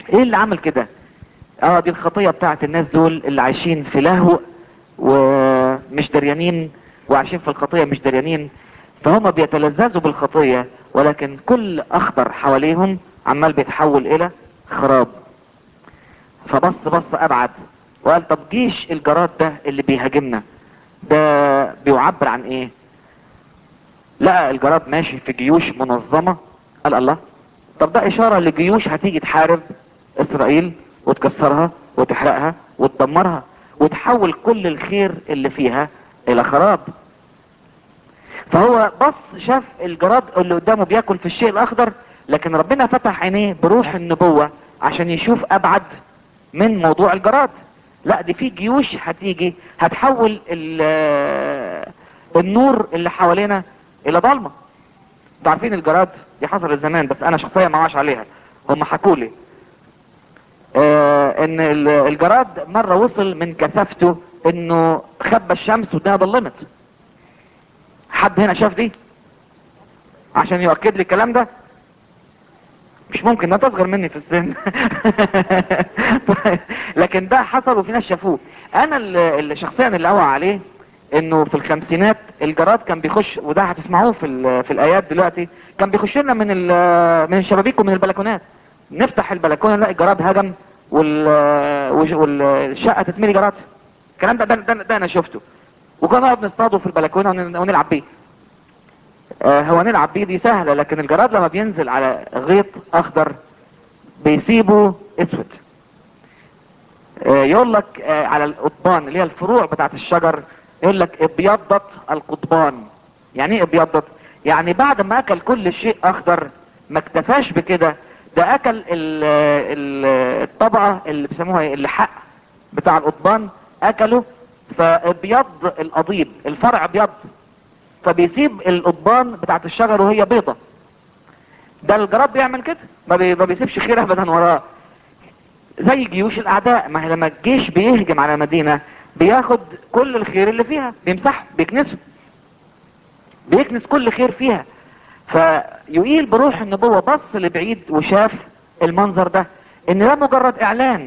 ايه اللي عمل كده اه دي الخطية بتاعت الناس دول اللي عايشين في لهو ومش دريانين وعايشين في الخطية مش دريانين فهم بيتلذذوا بالخطية ولكن كل اخضر حواليهم عمال بيتحول الى خراب فبص بص ابعد وقال طب جيش الجراد ده اللي بيهاجمنا ده بيعبر عن ايه لقى الجراد ماشي في جيوش منظمة قال الله طب ده اشارة لجيوش هتيجي تحارب اسرائيل وتكسرها وتحرقها وتدمرها وتحول كل الخير اللي فيها الى خراب فهو بص شاف الجراد اللي قدامه بياكل في الشيء الاخضر لكن ربنا فتح عينيه بروح النبوة عشان يشوف ابعد من موضوع الجراد لا دي في جيوش هتيجي هتحول النور اللي حوالينا الى ضلمه انتوا عارفين الجراد دي حصلت زمان بس انا شخصيا ما عاش عليها هم حكوا لي آه ان الجراد مرة وصل من كثافته انه خبى الشمس والدنيا ضلمت حد هنا شاف دي عشان يؤكد لي الكلام ده مش ممكن ده تصغر مني في السن لكن ده حصل وفي ناس شافوه انا اللي شخصيا اللي اوعى عليه انه في الخمسينات الجراد كان بيخش وده هتسمعوه في في الايات دلوقتي كان بيخش لنا من من الشبابيك ومن البلكونات نفتح البلكونه نلاقي الجراد هجم وال والشقه تتملي جراد الكلام ده ده, ده, ده انا شفته وكنا نقعد نصطاده في البلكونه ونلعب بيه آه هو نلعب بيه دي سهله لكن الجراد لما بينزل على غيط اخضر بيسيبه اسود آه يقول لك آه على القضبان اللي هي الفروع بتاعت الشجر يقول لك ابيضت القضبان يعني ايه ابيضت يعني بعد ما اكل كل شيء اخضر ما اكتفاش بكده ده اكل ال ال الطبقة اللي بيسموها اللحاء بتاع القضبان اكله فابيض القضيب الفرع ابيض فبيسيب القضبان بتاعت الشجر وهي بيضة ده الجراد بيعمل كده ما, بي ما بيسيبش خير ابدا وراه زي جيوش الاعداء ما هي لما الجيش بيهجم على مدينة بياخد كل الخير اللي فيها بيمسحه بيكنسه بيكنس كل خير فيها فيقيل بروح النبوة بص لبعيد وشاف المنظر ده ان ده مجرد اعلان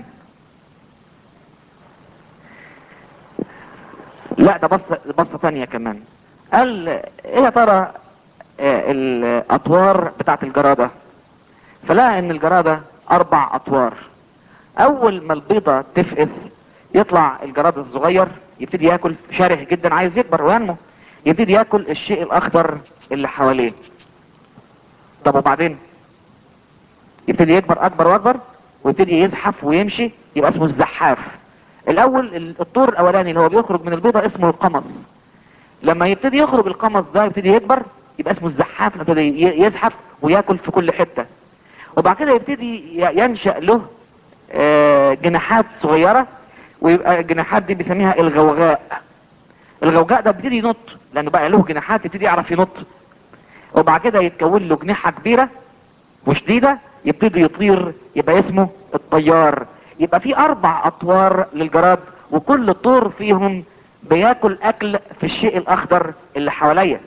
لا ده بص بصة تانية كمان قال ايه يا ترى الاطوار بتاعت الجرادة فلقى ان الجرادة اربع اطوار اول ما البيضة تفقس يطلع الجراد الصغير يبتدي ياكل شره جدا عايز يكبر وينمو يبتدي ياكل الشيء الاخضر اللي حواليه طب وبعدين يبتدي يكبر اكبر واكبر ويبتدي يزحف ويمشي يبقى اسمه الزحاف الاول الطور الاولاني اللي هو بيخرج من البيضة اسمه القمص لما يبتدي يخرج القمص ده يبتدي يكبر يبقى اسمه الزحاف يبتدي يزحف وياكل في كل حتة وبعد كده يبتدي ينشأ له جناحات صغيرة ويبقى الجناحات دي بيسميها الغوغاء الغوغاء ده بيبتدي ينط لانه بقى له جناحات يبتدي يعرف ينط وبعد كده يتكون له جناحة كبيرة وشديدة يبتدي يطير يبقى اسمه الطيار يبقى في اربع اطوار للجراد وكل طور فيهم بياكل اكل في الشيء الاخضر اللي حواليا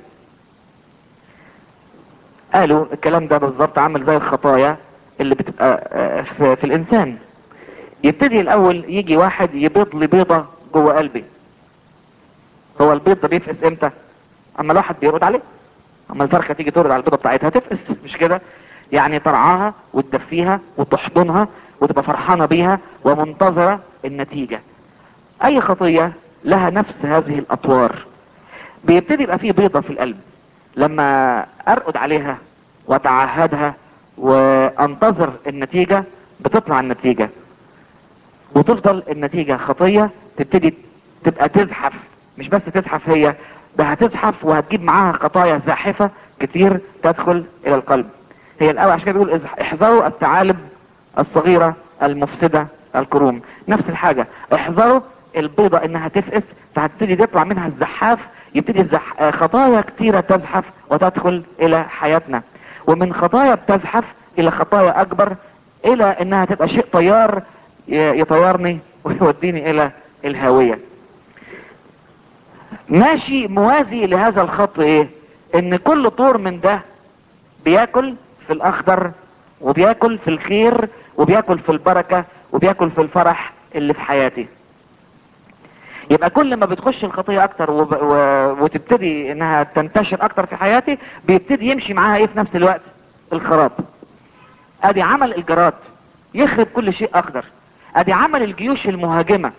قالوا الكلام ده بالظبط عامل زي الخطايا اللي بتبقى في, في الانسان يبتدي الاول يجي واحد يبيض لي بيضة جوه قلبي هو البيض ده بيفقس امتى اما الواحد بيرد عليه اما الفرخة تيجي ترد على البيضة بتاعتها تفقس مش كده يعني ترعاها وتدفيها وتحضنها وتبقى فرحانة بيها ومنتظرة النتيجة اي خطية لها نفس هذه الاطوار بيبتدي يبقى فيه بيضة في القلب لما ارقد عليها واتعهدها وانتظر النتيجة بتطلع النتيجة وتفضل النتيجة خطية تبتدي تبقى تزحف مش بس تزحف هي ده هتزحف وهتجيب معاها خطايا زاحفة كتير تدخل الى القلب هي الاول عشان كده بيقول احذروا الثعالب الصغيرة المفسدة الكروم نفس الحاجة احذروا البيضة انها تفقس فهتبتدي تطلع منها الزحاف يبتدي الزح... خطايا كتيرة تزحف وتدخل الى حياتنا ومن خطايا بتزحف الى خطايا اكبر الى انها تبقى شيء طيار يطيرني ويوديني الى الهاوية ماشي موازي لهذا الخط ايه ان كل طور من ده بياكل في الاخضر وبياكل في الخير وبياكل في البركة وبياكل في الفرح اللي في حياتي يبقى كل ما بتخش الخطية اكتر وب... و... وتبتدي انها تنتشر اكتر في حياتي بيبتدي يمشي معاها ايه في نفس الوقت الخراب ادي عمل الجراد يخرب كل شيء اخضر ادي عمل الجيوش المهاجمة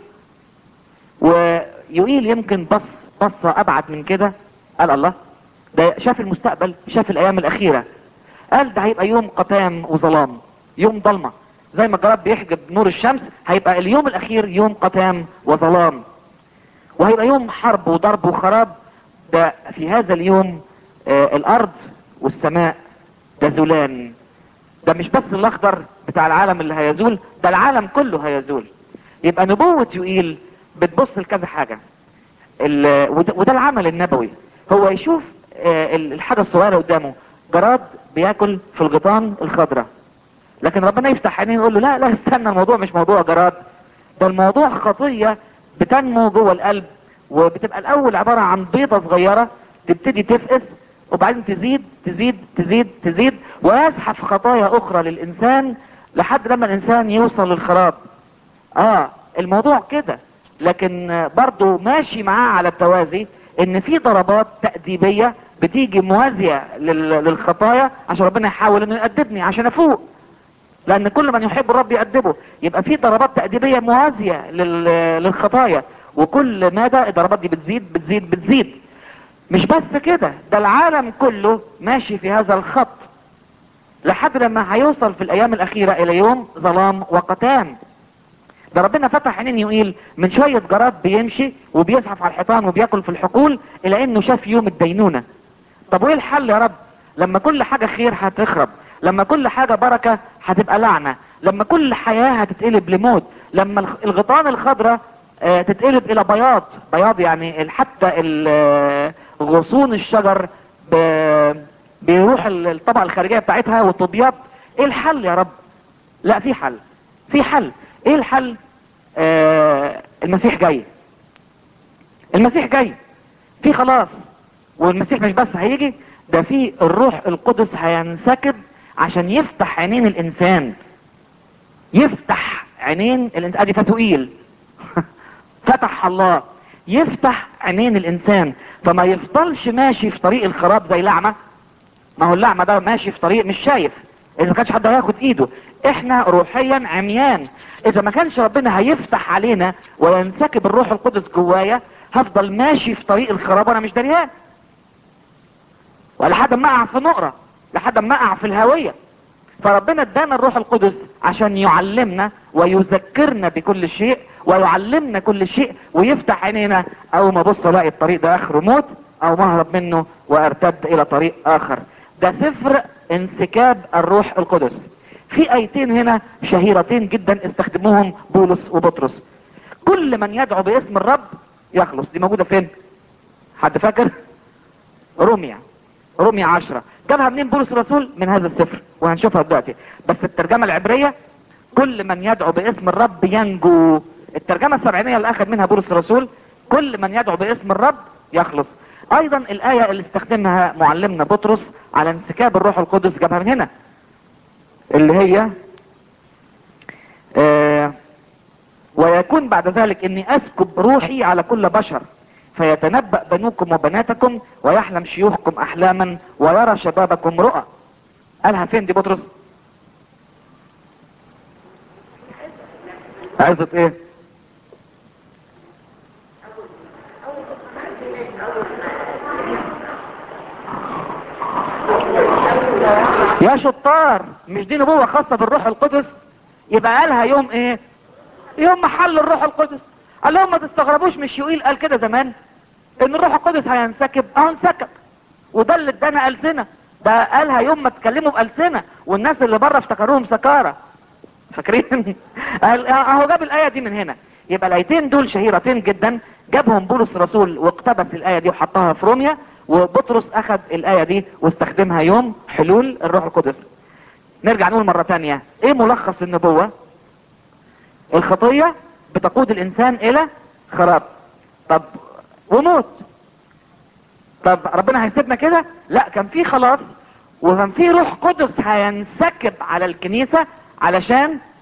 ويقيل يمكن بص بصة ابعد من كده قال الله ده شاف المستقبل شاف الايام الاخيرة قال ده هيبقى يوم قتام وظلام يوم ضلمة زي ما الجراد بيحجب نور الشمس هيبقى اليوم الاخير يوم قتام وظلام وهيبقى يوم حرب وضرب وخراب ده في هذا اليوم آه الارض والسماء تزولان ده مش بس الاخضر بتاع العالم اللي هيزول ده العالم كله هيزول يبقى نبوة يوئيل بتبص لكذا حاجة ال- وده, وده العمل النبوي هو يشوف آه ال- الحاجة الصغيرة قدامه جراد بياكل في الغيطان الخضراء لكن ربنا يفتح عينيه يقول له لا لا استنى الموضوع مش موضوع جراد ده الموضوع خطية بتنمو جوه القلب وبتبقى الاول عبارة عن بيضة صغيرة تبتدي تفقس وبعدين تزيد تزيد تزيد تزيد ويزحف خطايا اخرى للانسان لحد لما الانسان يوصل للخراب اه الموضوع كده لكن آه، برضو ماشي معاه على التوازي ان في ضربات تأديبية بتيجي موازية لل- للخطايا عشان ربنا يحاول انه يأدبني عشان افوق لان كل من يحب الرب يأدبه يبقى في ضربات تأديبية موازية لل- للخطايا وكل مدى الضربات دي بتزيد بتزيد بتزيد مش بس كده ده العالم كله ماشي في هذا الخط لحد لما هيوصل في الايام الاخيرة الى يوم ظلام وقتام ده ربنا فتح عينين يقيل من شوية جراد بيمشي وبيزحف على الحيطان وبياكل في الحقول الى انه شاف يوم الدينونة طب وايه الحل يا رب لما كل حاجة خير هتخرب لما كل حاجة بركة هتبقى لعنة لما كل حياة هتتقلب لموت لما الخ- الغيطان الخضراء آه، تتقلب الى بياض بياض يعني ال- حتى ال- آه، غصون الشجر ب- بيروح ال- الطبقة الخارجية بتاعتها وتبيض ايه الحل يا رب لا في حل في حل ايه الحل آه المسيح جاي المسيح جاي في خلاص والمسيح مش بس هيجي ده في الروح القدس هينسكب عشان يفتح عينين الانسان يفتح عينين الانسان ادي فتوئيل فتح الله يفتح عينين الانسان فما يفضلش ماشي في طريق الخراب زي لعمة ما هو اللعمة ده ماشي في طريق مش شايف اذا ما كانش حد هياخد ايده احنا روحيا عميان اذا ما كانش ربنا هيفتح علينا وينسكب الروح القدس جوايا هفضل ماشي في طريق الخراب وانا مش دريان ولحد ما اقع في نقرة لحد ما اقع في الهوية فربنا ادانا الروح القدس عشان يعلمنا ويذكرنا بكل شيء ويعلمنا كل شيء ويفتح عينينا او ما بص الاقي الطريق ده اخره موت او ما اهرب منه وارتد الى طريق اخر ده سفر انسكاب الروح القدس في ايتين هنا شهيرتين جدا استخدموهم بولس وبطرس كل من يدعو باسم الرب يخلص دي موجودة فين حد فاكر روميا روميا عشرة جابها منين بولس الرسول من هذا السفر وهنشوفها دلوقتي بس الترجمة العبرية كل من يدعو باسم الرب ينجو الترجمة السبعينية اللي اخذ منها بولس الرسول كل من يدعو باسم الرب يخلص ايضا الاية اللي استخدمها معلمنا بطرس على انسكاب الروح القدس جابها من هنا اللي هي آه ويكون بعد ذلك اني اسكب روحي على كل بشر فيتنبأ بنوكم وبناتكم ويحلم شيوخكم احلاما ويرى شبابكم رؤى قالها فين دي بطرس عزة ايه يا شطار مش دي نبوة خاصة بالروح القدس يبقى قالها يوم ايه يوم محل الروح القدس قال لهم ما تستغربوش مش يقيل قال كده زمان ان الروح القدس هينسكب اه انسكب وده اللي ادانا ألسنة ده قالها يوم ما اتكلموا بألسنة والناس اللي بره افتكروهم سكارة فاكرين قال اهو جاب الآية دي من هنا يبقى الآيتين دول شهيرتين جدا جابهم بولس الرسول واقتبس الآية دي وحطها في روميا وبطرس اخذ الآية دي واستخدمها يوم حلول الروح القدس نرجع نقول مرة تانية ايه ملخص النبوة الخطية بتقود الانسان الى خراب طب وموت طب ربنا هيسيبنا كده لا كان في خلاص وكان في روح قدس هينسكب على الكنيسة علشان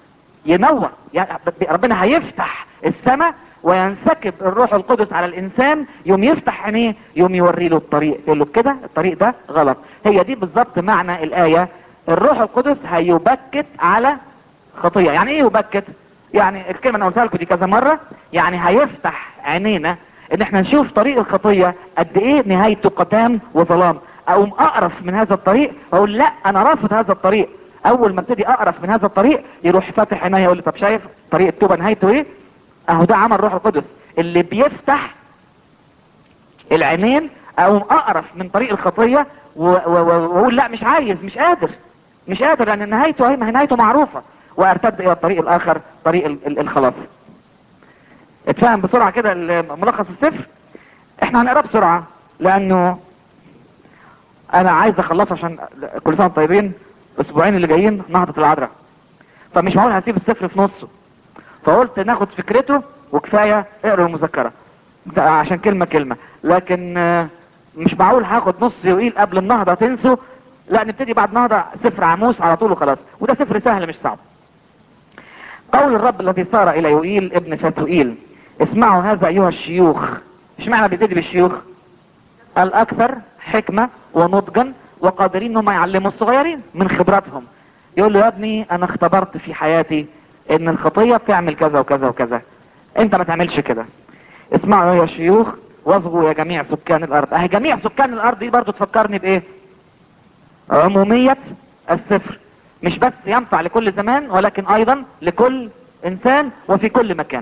ينور يعني ربنا هيفتح السماء وينسكب الروح القدس على الانسان يوم يفتح عينيه يوم يوري له الطريق يقول له كده الطريق ده غلط هي دي بالظبط معنى الايه الروح القدس هيبكت على خطيه يعني ايه يبكت يعني الكلمه انا قلتها لكم دي كذا مره يعني هيفتح عينينا ان احنا نشوف طريق الخطيه قد ايه نهايته قتام وظلام اقوم اقرف من هذا الطريق واقول لا انا رافض هذا الطريق اول ما ابتدي اقرف من هذا الطريق يروح فاتح عينيا يقول لي طب شايف طريق التوبه نهايته ايه اهو ده عمل روح القدس اللي بيفتح العينين اقوم اقرف من طريق الخطيه واقول لا مش عايز مش قادر مش قادر لان نهايته اهي ما هي نهايته معروفه وارتد الى الطريق الاخر طريق الخلاص اتفهم بسرعه كده ملخص السفر احنا هنقرا بسرعه لانه انا عايز اخلصه عشان كل سنه طيبين الاسبوعين اللي جايين نهضه العذراء فمش معقول هسيب السفر في نصه فقلت ناخد فكرته وكفايه اقرا المذكره عشان كلمه كلمه لكن مش معقول هاخد نص يقيل قبل النهضه تنسوا لا نبتدي بعد نهضه سفر عموس على طول وخلاص وده سفر سهل مش صعب قول الرب الذي صار الى يوئيل ابن فتوئيل اسمعوا هذا ايها الشيوخ اشمعنى بيبتدي بالشيوخ الاكثر حكمه ونضجا وقادرين انهم يعلموا الصغيرين من خبراتهم يقول له يا ابني انا اختبرت في حياتي ان الخطيه بتعمل كذا وكذا وكذا انت ما تعملش كده اسمعوا يا شيوخ واصغوا يا جميع سكان الارض اهي جميع سكان الارض دي برضو تفكرني بايه عمومية السفر مش بس ينفع لكل زمان ولكن ايضا لكل انسان وفي كل مكان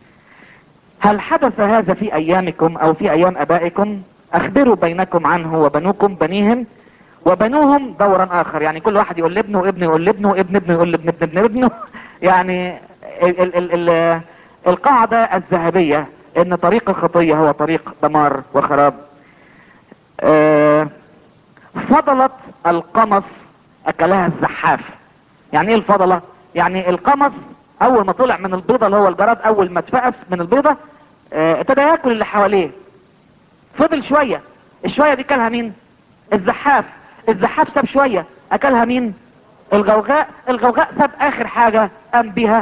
هل حدث هذا في ايامكم او في ايام ابائكم اخبروا بينكم عنه وبنوكم بنيهم وبنوهم دورا اخر يعني كل واحد يقول لابنه وابنه يقول لابنه وابن ابنه يقول لابن ابن ابن ابنه يعني ال ال ال ال القاعدة الذهبية ان طريق الخطية هو طريق دمار وخراب اه فضلت القمص اكلها الزحاف يعني ايه الفضلة يعني القمص اول ما طلع من البيضة اللي هو الجراد اول ما اتفقس من البيضة اه ابتدى ياكل اللي حواليه فضل شوية الشوية دي كلها مين الزحاف الزحاف ساب شوية اكلها مين الغوغاء الغوغاء ساب اخر حاجة قام بها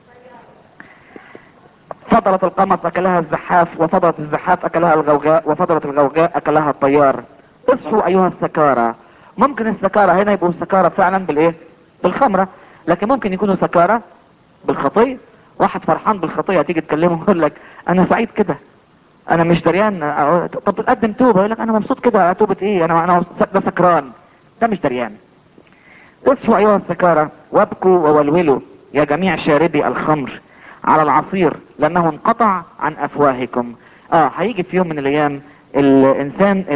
فضلت القمص اكلها الزحاف وفضلت الزحاف اكلها الغوغاء وفضلت الغوغاء اكلها الطيار اصحوا ايها السكارى ممكن السكارى هنا يبقوا سكارى فعلا بالايه بالخمرة لكن ممكن يكونوا سكارى بالخطية واحد فرحان بالخطية تيجي تكلمه يقول لك انا سعيد كده انا مش دريان طب تقدم توبة يقول لك انا مبسوط كده توبة ايه انا انا ده سكران ده مش دريان اصحوا ايها السكارى وابكوا وولولوا يا جميع شاربي الخمر على العصير لانه انقطع عن افواهكم اه هيجي في يوم من الايام الانسان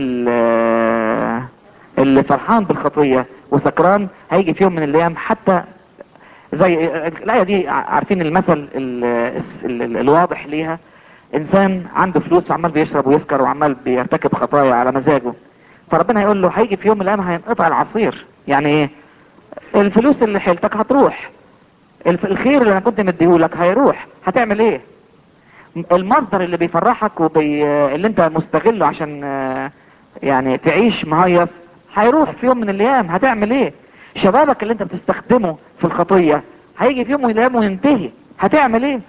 اللي فرحان بالخطية وسكران هيجي في يوم من الايام حتى زي الايه دي عارفين المثل ال ال ال الواضح ليها انسان عنده فلوس وعمال بيشرب ويسكر وعمال بيرتكب خطايا على مزاجه فربنا هيقول له هيجي في يوم من الايام هينقطع العصير يعني ايه الفلوس اللي حيلتك هتروح الخير اللي انا كنت مديهولك هيروح هتعمل ايه المصدر اللي بيفرحك وبي... اللي انت مستغله عشان يعني تعيش مهيص هيروح في يوم من الايام هتعمل ايه شبابك اللي انت بتستخدمه في الخطية هيجي في يوم من الايام وينتهي هتعمل ايه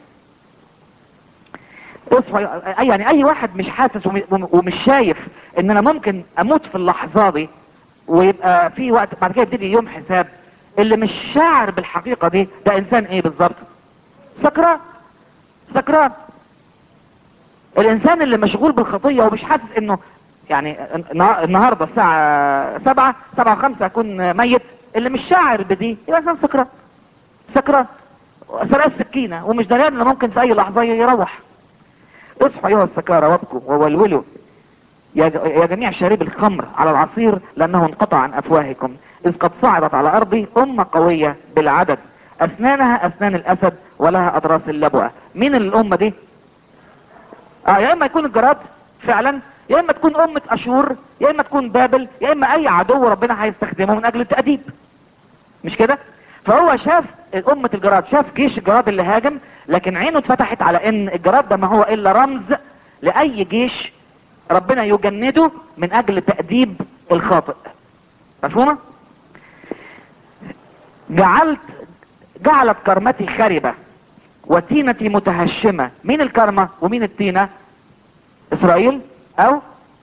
اصحى يعني اي واحد مش حاسس ومش شايف ان انا ممكن اموت في اللحظة دي ويبقى في وقت بعد كده يبتدي يوم حساب اللي مش شاعر بالحقيقة دي ده انسان ايه بالظبط سكران سكران الانسان اللي مشغول بالخطية ومش حاسس انه يعني النهاردة الساعة سبعة سبعة وخمسة اكون ميت اللي مش شاعر بدي يبقى انسان سكران سكران سرق السكينة ومش دريان انه ممكن في اي لحظة يروح اصحوا ايها السكارى وابكوا وولولوا يا جميع شارب الخمر على العصير لانه انقطع عن افواهكم اذ قد صعدت على ارضي امة قوية بالعدد اسنانها اسنان الاسد ولها اضراس اللبوة مين الامة دي اه يا اما يكون الجراد فعلا يا اما تكون امة اشور يا اما تكون بابل يا اما اي عدو ربنا هيستخدمه من اجل التأديب مش كده فهو شاف امة الجراد شاف جيش الجراد اللي هاجم لكن عينه اتفتحت على ان الجراد ده ما هو الا رمز لاي جيش ربنا يجنده من اجل تأديب الخاطئ مفهومة جعلت جعلت كرمتي خربة وتينتي متهشمة مين الكرمة ومين التينة اسرائيل او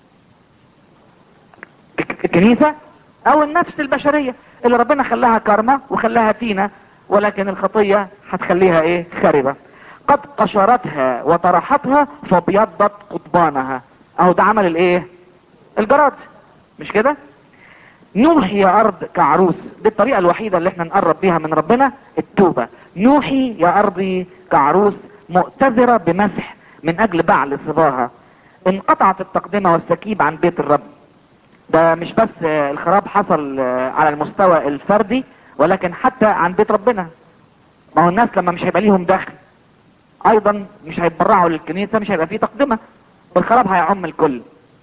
الكنيسة او النفس البشرية اللي ربنا خلاها كرمة وخلاها تينة ولكن الخطية هتخليها ايه خربة قد قشرتها وطرحتها فابيضت قضبانها اهو ده عمل الايه الجراد مش كده نوحي يا ارض كعروس دي الطريقة الوحيدة اللي احنا نقرب بيها من ربنا التوبة نوحي يا ارضي كعروس مؤتذرة بمسح من اجل بعل صباها انقطعت التقدمة والسكيب عن بيت الرب ده مش بس آه، الخراب حصل آه، على المستوى الفردي ولكن حتى عن بيت ربنا ما هو الناس لما مش هيبقى ليهم دخل ايضا مش هيتبرعوا للكنيسة مش هيبقى فيه تقدمة والخراب هيعم الكل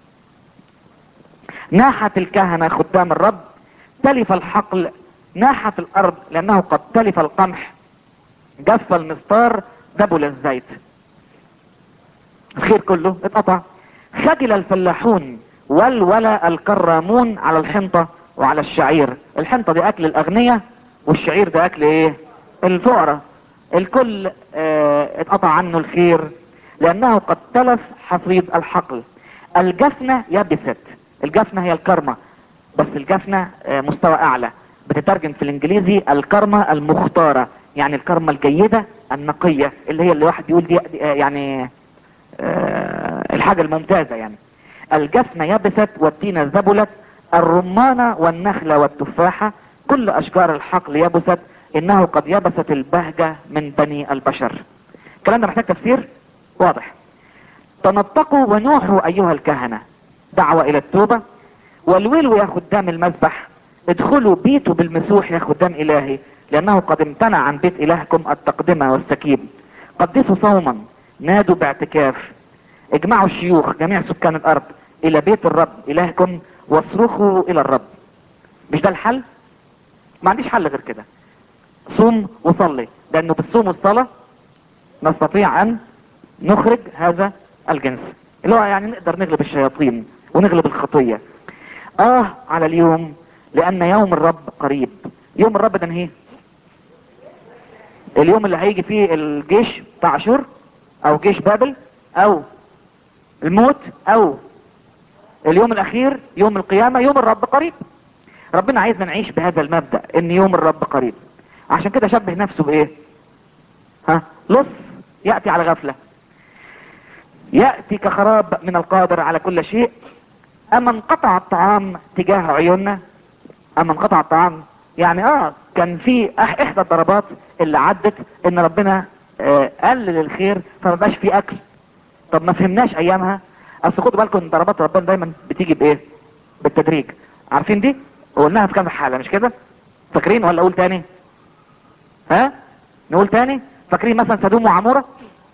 ناحت الكهنة خدام الرب تلف الحقل ناحت الارض لانه قد تلف القمح جف المسطار دبل الزيت الخير كله اتقطع خجل الفلاحون والولا الكرامون على الحنطة وعلى الشعير الحنطة دي اكل الاغنياء والشعير ده اكل ايه الفقراء الكل اه اتقطع عنه الخير لانه قد تلف حصيد الحقل الجفنة يبست الجفنة هي الكرمة بس الجفنة اه مستوى اعلى بتترجم في الانجليزي الكرمة المختارة يعني الكرمة الجيدة النقية اللي هي اللي واحد يقول دي دي- آه، يعني آه، الحاجة الممتازة يعني الجفنة يبست والتينة ذبلت الرمانة والنخلة والتفاحة كل أشجار الحقل يبست إنه قد يبست البهجة من بني البشر الكلام ده محتاج تفسير واضح تنطقوا ونوحوا أيها الكهنة دعوة إلى التوبة والويل يا خدام المذبح ادخلوا بيتوا بالمسوح يا خدام إلهي لأنه قد امتنع عن بيت إلهكم التقدمة والسكيب قدسوا صوما نادوا باعتكاف اجمعوا الشيوخ جميع سكان الارض الى بيت الرب الهكم واصرخوا الى الرب مش ده الحل ما عنديش حل غير كده صوم وصلي لانه بالصوم والصلاة نستطيع ان نخرج هذا الجنس اللي هو يعني نقدر نغلب الشياطين ونغلب الخطية اه على اليوم لان يوم الرب قريب يوم الرب ده ايه اليوم اللي هيجي فيه الجيش بتاع اشور او جيش بابل او الموت او اليوم الاخير يوم القيامة يوم الرب قريب ربنا عايزنا نعيش بهذا المبدأ ان يوم الرب قريب عشان كده شبه نفسه بايه ها لص يأتي على غفلة يأتي كخراب من القادر على كل شيء اما انقطع الطعام تجاه عيوننا اما انقطع الطعام يعني اه كان في أح- احدى الضربات اللي عدت ان ربنا آه قلل الخير فما بقاش في اكل طب ما فهمناش ايامها اصل خدوا بالكم ان ضربات ربنا دايما بتيجي بايه بالتدريج عارفين دي قلناها في كام حالة مش كده فاكرين ولا اقول تاني ها نقول تاني فاكرين مثلا سدوم وعمورة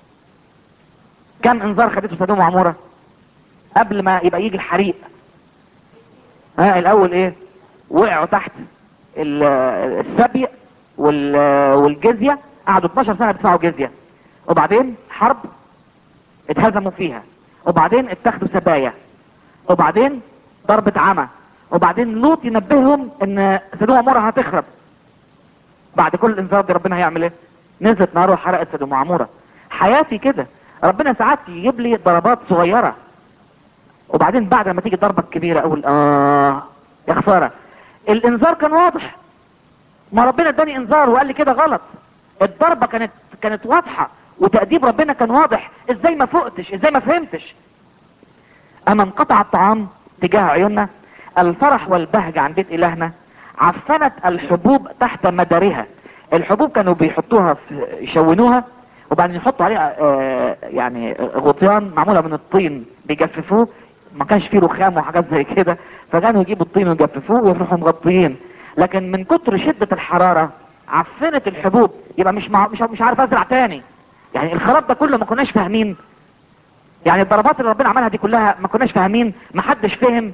كم انذار خدته سدوم وعمورة قبل ما يبقى يجي الحريق ها الاول ايه وقعوا تحت ال- السبي وال- والجزية قعدوا 12 سنة بيدفعوا جزية وبعدين حرب اتهزموا فيها وبعدين اتخذوا سبايا وبعدين ضربة عمى وبعدين لوط ينبههم ان سدوم وعمورة هتخرب بعد كل الانذار دي ربنا هيعمل ايه نزلت نار وحرقت سدوم وعمورة حياتي كده ربنا ساعات يجيب لي ضربات صغيرة وبعدين بعد ما تيجي الضربة الكبيرة اقول اه يا خسارة الانذار كان واضح ما ربنا اداني انذار وقال لي كده غلط الضربة كانت كانت واضحة وتأديب ربنا كان واضح ازاي ما فقتش ازاي ما فهمتش اما انقطع الطعام تجاه عيوننا الفرح والبهجة عن بيت الهنا عفنت الحبوب تحت مدارها الحبوب كانوا بيحطوها في يشونوها وبعدين يحطوا عليها آه، يعني غطيان معمولة من الطين بيجففوه ما كانش فيه رخام وحاجات زي كده فكانوا يجيبوا الطين ويجففوه ويروحوا مغطيين لكن من كتر شدة الحرارة عفنت الحبوب يبقى مش مع... مش مش عارف ازرع تاني يعني الخراب ده كله ما كناش فاهمين يعني الضربات اللي ربنا عملها دي كلها ما كناش فاهمين ما حدش فهم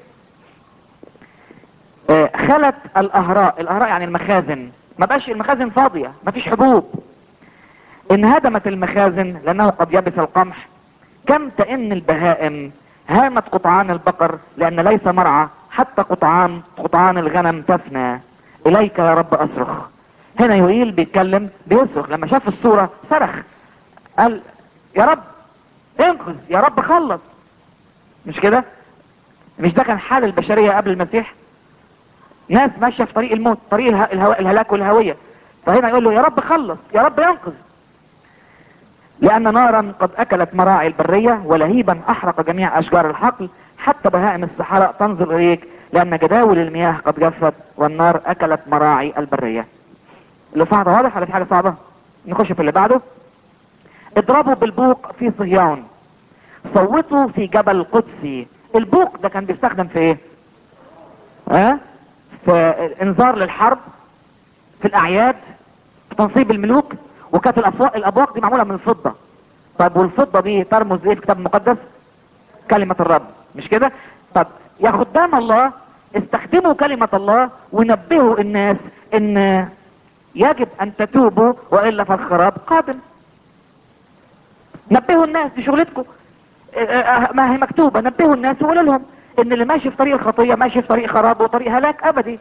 آه، خلت الاهراء الاهراء يعني المخازن ما بقاش المخازن فاضية ما فيش حبوب انهدمت المخازن لانه قد يبس القمح كم تئن البهائم هامت قطعان البقر لان ليس مرعى حتى قطعان قطعان الغنم تفنى اليك يا رب اصرخ هنا يوئيل بيتكلم بيصرخ لما شاف الصورة صرخ قال يا رب انقذ يا رب خلص مش كده مش ده كان حال البشرية قبل المسيح ناس ماشية في طريق الموت طريق اله- الهو... الهلاك والهوية فهنا يقول له يا رب خلص يا رب ينقذ لأن نارا قد أكلت مراعي البرية ولهيبا أحرق جميع أشجار الحقل حتى بهائم الصحراء تنظر إليك لأن جداول المياه قد جفت والنار أكلت مراعي البرية اللي صعب واضح ولا في حاجة صعبة نخش في اللي بعده اضربوا بالبوق في صهيون صوتوا في جبل قدسي البوق ده كان بيستخدم في ايه ها في انذار للحرب في الاعياد في تنصيب الملوك وكانت الأفوا- الابواق دي معموله من الفضه طب والفضه دي ترمز لايه في الكتاب المقدس كلمه الرب مش كده طب يا خدام الله استخدموا كلمه الله ونبهوا الناس ان يجب ان تتوبوا والا فالخراب قادم نبهوا الناس دي شغلتكم اه، اه، ما هي مكتوبه نبهوا الناس وقولوا لهم ان اللي ماشي في طريق الخطيه ماشي في طريق خراب وطريق هلاك ابدي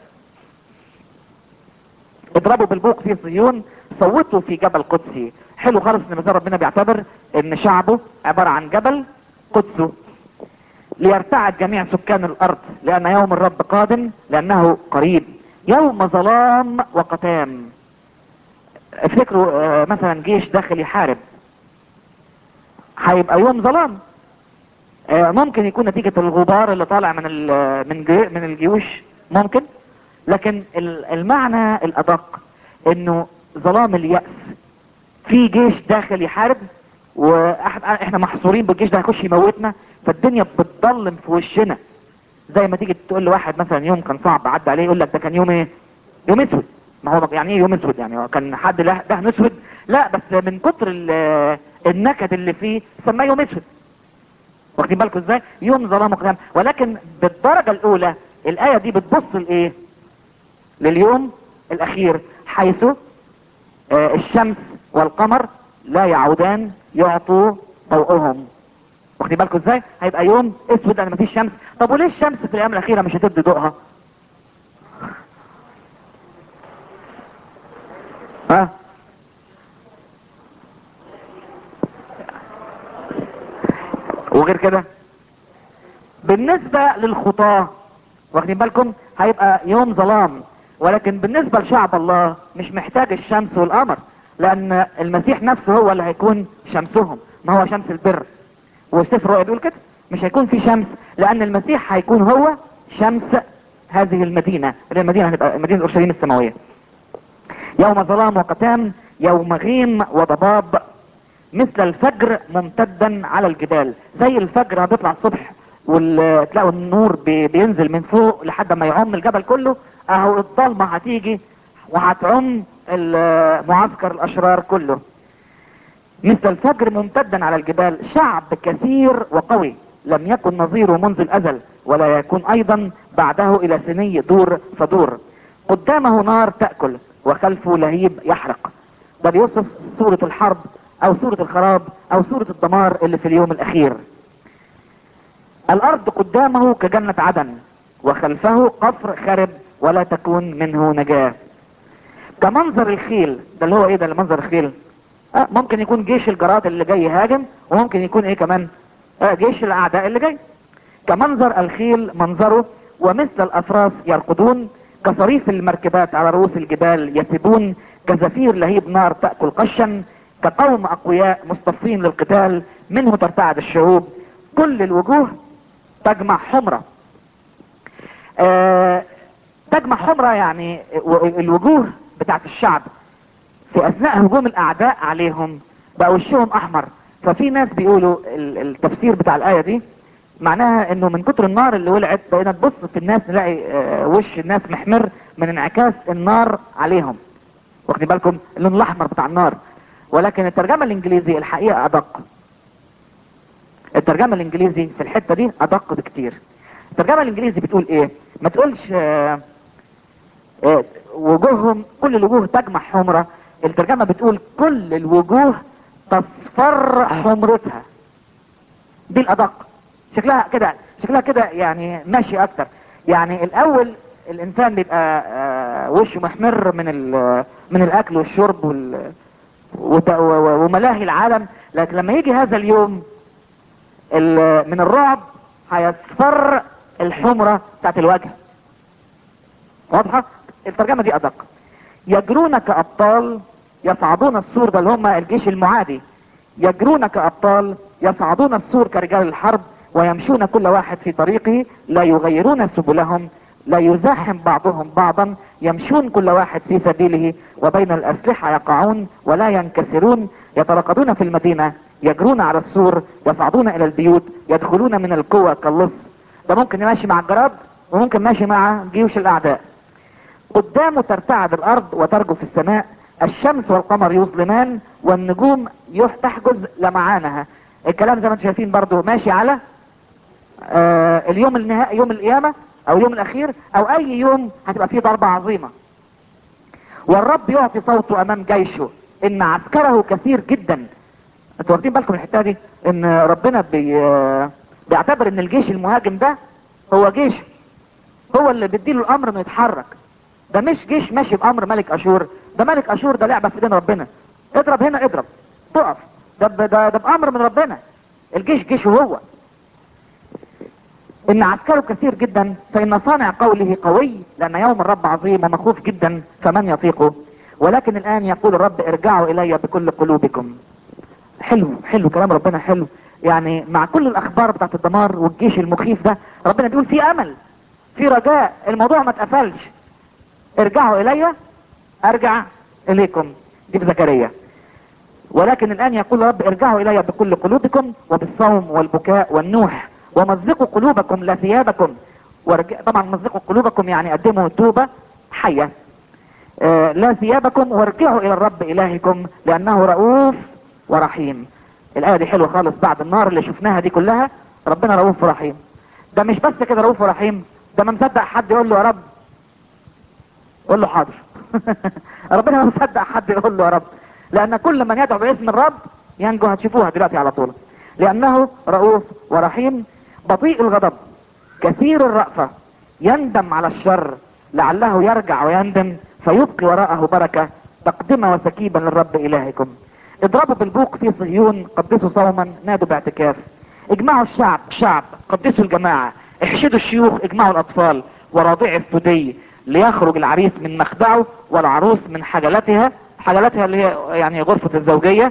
اضربوا بالبوق في صهيون صوتوا في جبل قدسي حلو خالص ان مثلا ربنا بيعتبر ان شعبه عبارة عن جبل قدسه ليرتعد جميع سكان الارض لان يوم الرب قادم لانه قريب يوم ظلام وقتام افتكروا آه، مثلا جيش داخل يحارب هيبقى يوم ظلام آه، ممكن يكون نتيجة الغبار اللي طالع من ال- من جي- من الجيوش ممكن لكن ال- المعنى الادق انه ظلام اليأس في جيش داخل يحارب واحنا محصورين بالجيش ده هيخش يموتنا فالدنيا بتضلم في وشنا زي ما تيجي تقول لواحد مثلا يوم كان صعب عدى عليه يقول لك ده كان يوم ايه يوم اسود ما هو يعني ايه يوم اسود يعني هو كان حد له- دهن اسود لا بس من كتر ال- النكد اللي فيه سماه يوم اسود واخدين بالكم ازاي يوم ظلام وقيام ولكن بالدرجة الاولى الاية دي بتبص لايه لليوم الاخير حيث آه، الشمس والقمر لا يعودان يعطوا ضوءهم واخدين بالكم ازاي هيبقى يوم اسود لان مفيش شمس طب وليه الشمس في الايام الاخيره مش هتدي ضوءها ها وغير كده بالنسبة للخطاة واخدين بالكم هيبقى يوم ظلام ولكن بالنسبة لشعب الله مش محتاج الشمس والقمر لان المسيح نفسه هو اللي هيكون شمسهم ما هو شمس البر وسفر رؤيا بيقول كده مش هيكون في شمس لان المسيح هيكون هو شمس هذه المدينة اللي المدينة هتبقى مدينة اورشليم السماوية يوم ظلام وقتام يوم غيم وضباب مثل الفجر ممتدا على الجبال زي الفجر هتطلع الصبح وتلاقوا النور بي- بينزل من فوق لحد ما يعم الجبل كله اهو الضلمة هتيجي وهتعم ال- معسكر الاشرار كله مثل الفجر ممتدا على الجبال شعب كثير وقوي لم يكن نظيره منذ الازل ولا يكون ايضا بعده الى سني دور فدور قدامه نار تأكل وخلفه لهيب يحرق ده بيوصف صورة الحرب او صورة الخراب او صورة الدمار اللي في اليوم الاخير الارض قدامه كجنة عدن وخلفه قصر خرب ولا تكون منه نجاة كمنظر الخيل ده اللي هو ايه ده اللي منظر الخيل آه ممكن يكون جيش الجراد اللي جاي يهاجم وممكن يكون ايه كمان آه جيش الاعداء اللي جاي كمنظر الخيل منظره ومثل الافراس يرقدون كصريف المركبات على رؤوس الجبال يسبون كزفير لهيب نار تأكل قشا كقوم اقوياء مصطفين للقتال منه ترتعد الشعوب كل الوجوه تجمع حمرة آه تجمع حمرة يعني و- الوجوه بتاعت الشعب في اثناء هجوم الاعداء عليهم بقى وشهم احمر ففي ناس بيقولوا ال- التفسير بتاع الايه دي معناها انه من كتر النار اللي ولعت بقينا تبص في الناس نلاقي آه، وش الناس محمر من انعكاس النار عليهم واخدين بالكم اللون الاحمر بتاع النار ولكن الترجمه الانجليزي الحقيقه ادق الترجمه الانجليزي في الحته دي ادق بكتير الترجمه الانجليزي بتقول ايه ما تقولش آه، آه، وجوههم كل الوجوه تجمع حمرة الترجمة بتقول كل الوجوه تصفر حمرتها دي الادق شكلها كده شكلها كده يعني ماشي اكتر يعني الاول الانسان بيبقى آه، وشه محمر من ال- من الاكل والشرب وال وت- و- و- وملاهي العالم لكن لما يجي هذا اليوم ال- من الرعب هيصفر الحمرة بتاعت الوجه واضحة الترجمة دي ادق يجرون كابطال يصعدون السور ده اللي هم الجيش المعادي يجرون كابطال يصعدون السور كرجال الحرب ويمشون كل واحد في طريقه لا يغيرون سبلهم لا يزاحم بعضهم بعضا يمشون كل واحد في سبيله وبين الاسلحة يقعون ولا ينكسرون يترقدون في المدينة يجرون على السور يصعدون الى البيوت يدخلون من القوة كاللص ده ممكن ماشي مع الجراد وممكن ماشي مع جيوش الاعداء قدامه ترتعد الارض وترجف السماء الشمس والقمر يظلمان والنجوم يح- تحجز لمعانها الكلام زي ما انتم شايفين برضو ماشي على آه اليوم النهائي يوم القيامة او يوم الاخير او اي يوم هتبقى فيه ضربة عظيمة والرب يعطي صوته امام جيشه ان عسكره كثير جدا انتوا واخدين بالكم من الحته دي ان ربنا بي آه، بيعتبر ان الجيش المهاجم ده هو جيش هو اللي بيديله الامر انه يتحرك ده مش جيش ماشي بامر ملك اشور ده ملك اشور ده لعبه في ايدين ربنا اضرب هنا اضرب تقف ده ده ده, ده بامر من ربنا الجيش جيشه هو ان عسكره كثير جدا فان صانع قوله قوي لان يوم الرب عظيم ومخوف جدا فمن يطيقه ولكن الان يقول الرب ارجعوا الي بكل قلوبكم حلو حلو كلام ربنا حلو يعني مع كل الاخبار بتاعت الدمار والجيش المخيف ده ربنا بيقول في امل في رجاء الموضوع ما اتقفلش ارجعوا الي ارجع اليكم دي في زكريا ولكن الان يقول الرب ارجعوا الي بكل قلوبكم وبالصوم والبكاء والنوح ومزقوا قلوبكم لا ثيابكم ورج... طبعا مزقوا قلوبكم يعني قدموا توبة حية آه لا ثيابكم وارجعوا الى الرب الهكم لانه رؤوف ورحيم الايه دي حلوه خالص بعد النار اللي شفناها دي كلها ربنا رؤوف ورحيم ده مش بس كده رؤوف ورحيم ده ما مصدق حد يقول له يا رب قول له حاضر ربنا ما مصدق حد يقول له يا رب لان كل من يدعو باسم الرب ينجو هتشوفوها دلوقتي على طول لانه رؤوف ورحيم بطيء الغضب كثير الرأفة يندم على الشر لعله يرجع ويندم فيبقي وراءه بركة تقدمة وسكيبا للرب إلهكم اضربوا بالبوق في صهيون قدسوا صوما نادوا باعتكاف اجمعوا الشعب شعب قدسوا الجماعة احشدوا الشيوخ اجمعوا الأطفال وراضعي الثدي ليخرج العريس من مخدعه والعروس من حجلتها حجلتها اللي هي يعني غرفة الزوجية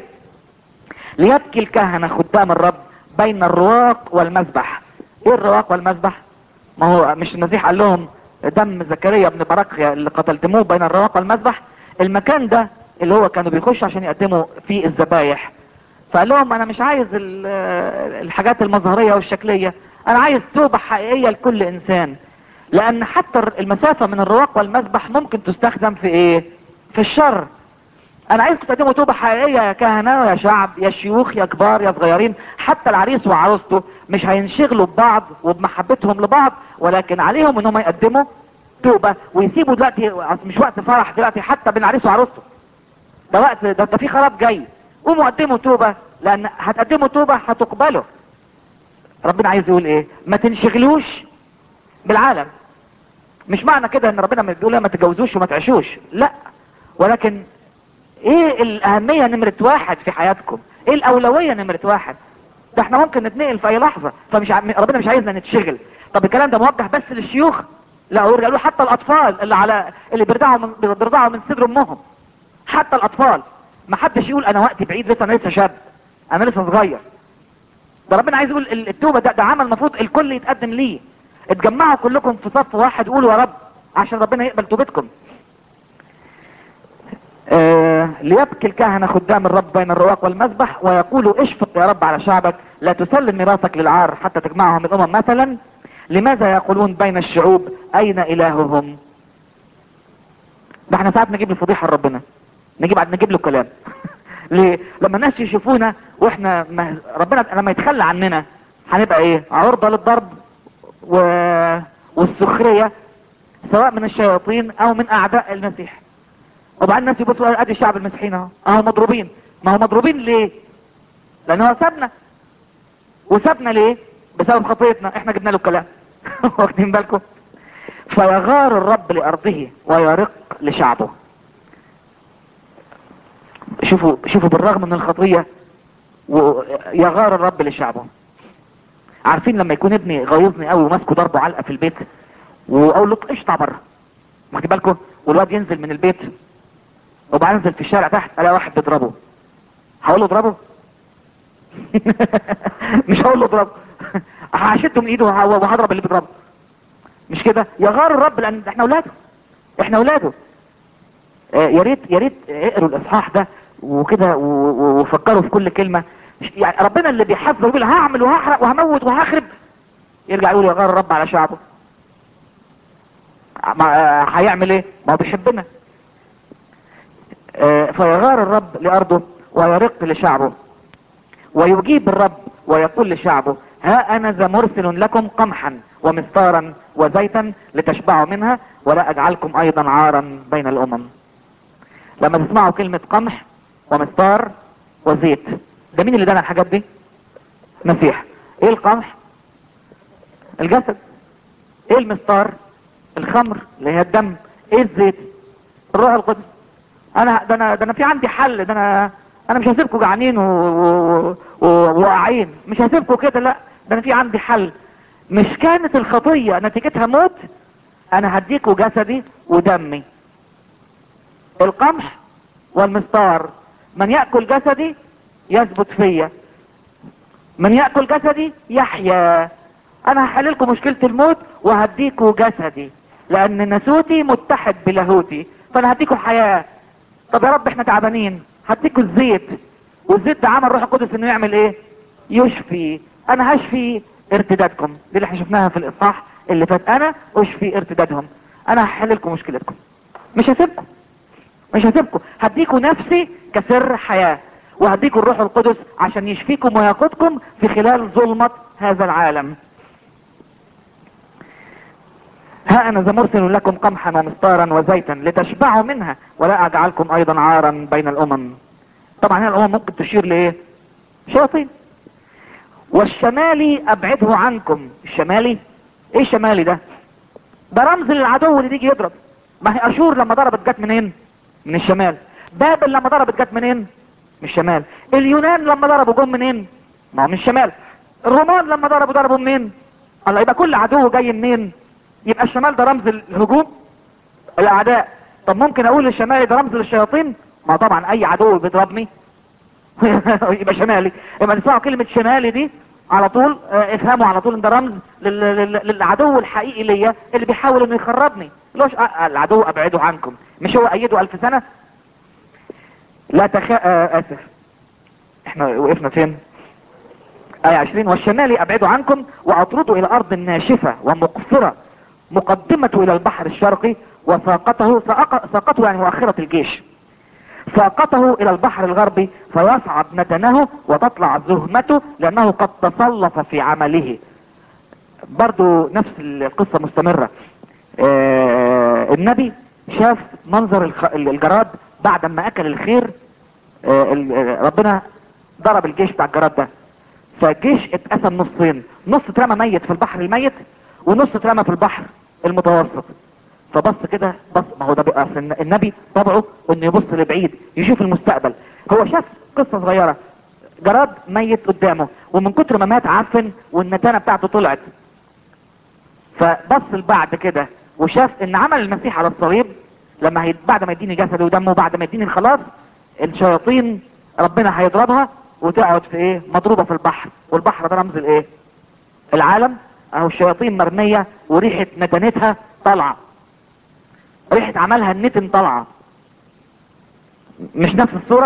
ليبكي الكهنة خدام الرب بين الرواق والمذبح ايه الرواق والمذبح ما هو مش المسيح قال لهم دم زكريا بن بركيا اللي قتلتموه بين الرواق والمذبح المكان ده اللي هو كانوا بيخشوا عشان يقدموا فيه الذبايح فقال لهم انا مش عايز ال- الحاجات المظهرية والشكلية انا عايز توبة حقيقية لكل انسان لان حتى المسافة من الرواق والمذبح ممكن تستخدم في ايه في الشر انا عايزكم تقدموا توبة حقيقية يا كهنة يا شعب يا شيوخ يا كبار يا صغيرين حتى العريس وعروسته مش هينشغلوا ببعض وبمحبتهم لبعض ولكن عليهم انهم يقدموا توبة ويسيبوا دلوقتي مش وقت فرح دلوقتي حتى بين العريس وعروسته ده وقت ده, ده في خراب جاي قوموا قدموا توبة لان هتقدموا توبة هتقبلوا ربنا عايز يقول ايه ما تنشغلوش بالعالم مش معنى كده ان ربنا ما بيقول ما تتجوزوش وما تعيشوش لا ولكن ايه الاهمية نمرة واحد في حياتكم ايه الاولوية نمرة واحد ده احنا ممكن نتنقل في اي لحظة فمش ع... ربنا مش عايزنا نتشغل طب الكلام ده موجه بس للشيوخ لا قالوا حتى الاطفال اللي على اللي بيرضعوا من بيرضعوا من صدر امهم حتى الاطفال ما حدش يقول انا وقتي بعيد لسه انا لسه شاب انا لسه صغير ده ربنا عايز يقول ال- التوبة ده, ده عمل المفروض الكل يتقدم ليه اتجمعوا كلكم في صف واحد قولوا يا رب عشان ربنا يقبل توبتكم آه ليبكي الكهنة خدام الرب بين الرواق والمذبح ويقولوا اشفق يا رب على شعبك لا تسلم ميراثك للعار حتى تجمعهم الامم مثلا لماذا يقولون بين الشعوب اين الههم ده احنا ساعات نجيب له فضيحة لربنا نجيب نجيب له كلام ليه لما الناس يشوفونا واحنا مه... ربنا لما يتخلى عننا هنبقى ايه عرضة للضرب و... والسخرية سواء من الشياطين او من اعداء المسيح وبعدين الناس يبصوا ادي الشعب المسيحيين اهو اهو مضروبين ما هو مضروبين ليه لان هو سابنا وسابنا ليه بسبب خطيتنا احنا جبنا له الكلام واخدين بالكم فيغار الرب لأرضه ويرق لشعبه شوفوا شوفوا بالرغم من الخطية ويغار الرب لشعبه عارفين لما يكون ابني غيظني قوي وماسكه ضربه علقه في البيت واقول له اطلع بره واخد بالكم والواد ينزل من البيت وبعدين انزل في الشارع تحت الاقي واحد بيضربه هقول له اضربه مش هقول له اضربه هشده من ايده وه- وهضرب اللي بيضربه مش كده يغار الرب لان احنا اولاده احنا اولاده آه، يا ريت يا ريت اقروا الاصحاح ده وكده و- و- وفكروا في كل كلمه يعني ربنا اللي بيحذر يقول هعمل وهحرق وهموت وهخرب يرجع يقول يغار الرب على شعبه ما آه، هيعمل ايه ما هو بيحبنا آه، فيغار الرب لارضه ويرق لشعبه ويجيب الرب ويقول لشعبه ها انا ذا مرسل لكم قمحا ومستارا وزيتا لتشبعوا منها ولا اجعلكم ايضا عارا بين الامم لما تسمعوا كلمة قمح ومستار وزيت ده مين اللي دانا الحاجات دي مسيح ايه القمح الجسد ايه المستار الخمر اللي هي الدم ايه الزيت الروح القدس انا ده انا ده انا في عندي حل ده انا انا مش هسيبكم جعانين و- و- و- وواقعين مش هسيبكم كده لا ده انا في عندي حل مش كانت الخطية نتيجتها موت انا هديكوا جسدي ودمي القمح والمستار من يأكل جسدي يثبت فيا من يأكل جسدي يحيا انا هحل لكم مشكلة الموت وهديكوا جسدي لان نسوتي متحد بلاهوتي فانا هديكوا حياة طب يا رب احنا تعبانين هديكوا الزيت والزيت ده عمل روح القدس انه يعمل ايه يشفي انا هشفي ارتدادكم دي اللي احنا شفناها في الاصحاح اللي فات انا اشفي ارتدادهم انا هحل لكم مشكلتكم مش هسيبكم مش هسيبكم هديكوا نفسي كسر حياة وهديكوا الروح القدس عشان يشفيكم ويقودكم في خلال ظلمة هذا العالم ها انا ذا مرسل لكم قمحا ومستارا وزيتا لتشبعوا منها ولا اجعلكم ايضا عارا بين الامم طبعا هنا الامم ممكن تشير لايه شياطين والشمالي ابعده عنكم الشمالي ايه الشمالي ده ده رمز للعدو اللي يجي يضرب ما هي اشور لما ضربت جت منين من الشمال بابل لما ضربت جت منين من الشمال اليونان لما ضربوا جم منين ما هو من الشمال الرومان لما ضربوا ضربوا منين الله يبقى كل عدو جاي منين يبقى الشمال ده رمز الهجوم الاعداء طب ممكن اقول الشمالي ده رمز للشياطين ما طبعا اي عدو بيضربني يبقى شمالي يبقى نسمعوا كلمة شمالي دي على طول اه، افهموا على طول ان ده رمز لل- لل- للعدو الحقيقي ليا اللي بيحاول انه يخربني لوش اه، العدو ابعده عنكم مش هو ايده الف سنة لا تخا اه، اسف احنا وقفنا فين آية 20 والشمالي أبعده عنكم وأطرده إلى أرض ناشفة ومقفرة مقدمة إلى البحر الشرقي وساقته ساق- ساقته يعني مؤخرة الجيش ساقته إلى البحر الغربي فيصعد نتنه وتطلع زهمته لأنه قد تصلف في عمله برضو نفس القصة مستمرة آه النبي شاف منظر الخ- الجراد بعد ما أكل الخير آه ال- آه، ربنا ضرب الجيش بتاع الجراد ده فالجيش اتقسم نصين نص اترمى ميت في البحر الميت ونص اترمى في البحر المتوسط فبص كده بص ما هو ده بقى أصل الن- النبي طبعه انه يبص لبعيد يشوف المستقبل هو شاف قصة صغيرة جراد ميت قدامه ومن كتر ما مات عفن والنتانة بتاعته طلعت فبص لبعد كده وشاف ان عمل المسيح على الصليب لما هي بعد ما يديني جسده ودمه بعد ما يديني الخلاص الشياطين ربنا هيضربها وتقعد في ايه مضروبة في البحر والبحر ده رمز الايه العالم اهو الشياطين مرمية وريحة نتنتها طالعة ريحة عملها النتن طالعة مش نفس الصورة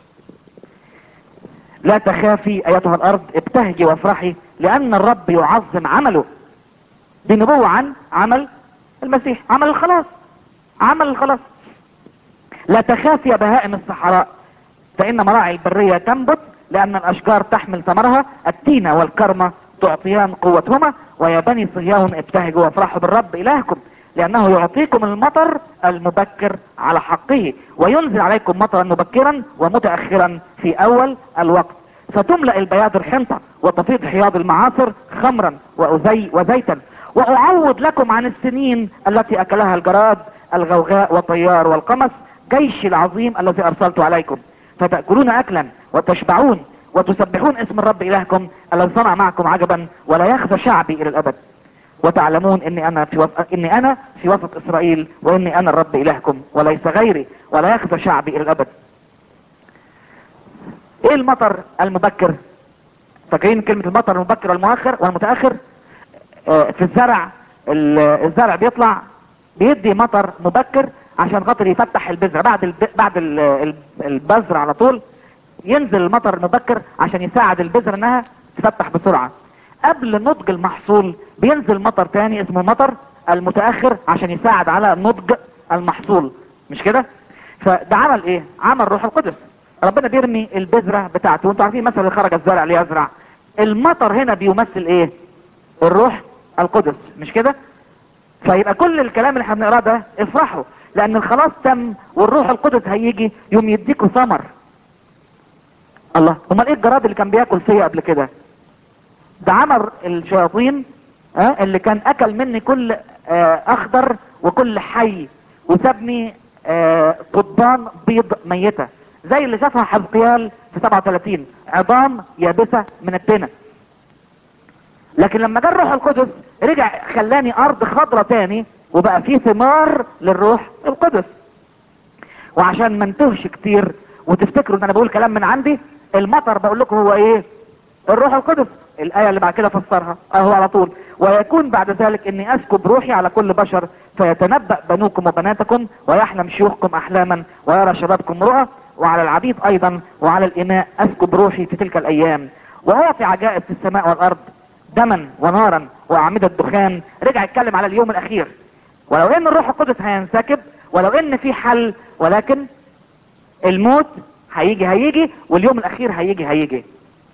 لا تخافي ايتها الارض ابتهجي وافرحي لان الرب يعظم عمله دي نبوة عن عمل المسيح عمل الخلاص عمل الخلاص لا تخافي يا بهائم الصحراء فإن مراعي البرية تنبت لأن الأشجار تحمل ثمرها التينة والكرمة تعطيان قوتهما ويا بني صهيون ابتهجوا وافرحوا بالرب إلهكم لأنه يعطيكم المطر المبكر على حقه وينزل عليكم مطرا مبكرا ومتأخرا في أول الوقت فتملأ البيادر حنطة وتفيض حياض المعاصر خمرا وأزي وزيتا واعوض لكم عن السنين التي اكلها الجراد الغوغاء والطيار والقمص جيش العظيم الذي ارسلته عليكم فتأكلون اكلا وتشبعون وتسبحون اسم الرب الهكم الذي صنع معكم عجبا ولا يخفى شعبي الى الابد وتعلمون اني انا في وسط اني انا في وسط اسرائيل واني انا الرب الهكم وليس غيري ولا يخفى شعبي الى الابد ايه المطر المبكر فاكرين كلمة المطر المبكر والمؤخر والمتأخر آه في الزرع ال- الزرع بيطلع بيدي مطر مبكر عشان خاطر يفتح البذرة بعد الب... بعد ال- ال- البذر على طول ينزل المطر المبكر عشان يساعد البذرة انها تفتح بسرعة قبل نضج المحصول بينزل مطر تاني اسمه مطر المتأخر عشان يساعد على نضج المحصول مش كده فده عمل ايه عمل روح القدس ربنا بيرمي البذرة بتاعته وانتوا عارفين مثلا اللي خرج الزرع ليزرع المطر هنا بيمثل ايه الروح القدس مش كده فيبقى كل الكلام اللي احنا بنقراه ده افرحوا لان الخلاص تم والروح القدس هيجي يوم يديكوا ثمر الله امال ايه الجراد اللي كان بياكل فيا قبل كده ده عمر الشياطين اه اللي كان اكل مني كل اه اخضر وكل حي وسابني اه قضبان بيض ميتة زي اللي شافها حزقيال في 37 عظام يابسة من التنة لكن لما جاء الروح القدس رجع خلاني ارض خضرة تاني وبقى فيه ثمار للروح القدس وعشان ما انتهش كتير وتفتكروا ان انا بقول كلام من عندي المطر بقول لكم هو ايه الروح القدس الآية اللي بعد كده فسرها اهو على طول ويكون بعد ذلك اني اسكب روحي على كل بشر فيتنبأ بنوكم وبناتكم ويحلم شيوخكم احلاما ويرى شبابكم رؤى وعلى العبيد ايضا وعلى الاماء اسكب روحي في تلك الايام واعطي عجائب في السماء والارض دما ونارا واعمدة دخان رجع يتكلم على اليوم الاخير ولو ان الروح القدس هينسكب ولو ان في حل ولكن الموت هيجي هيجي واليوم الاخير هيجي هيجي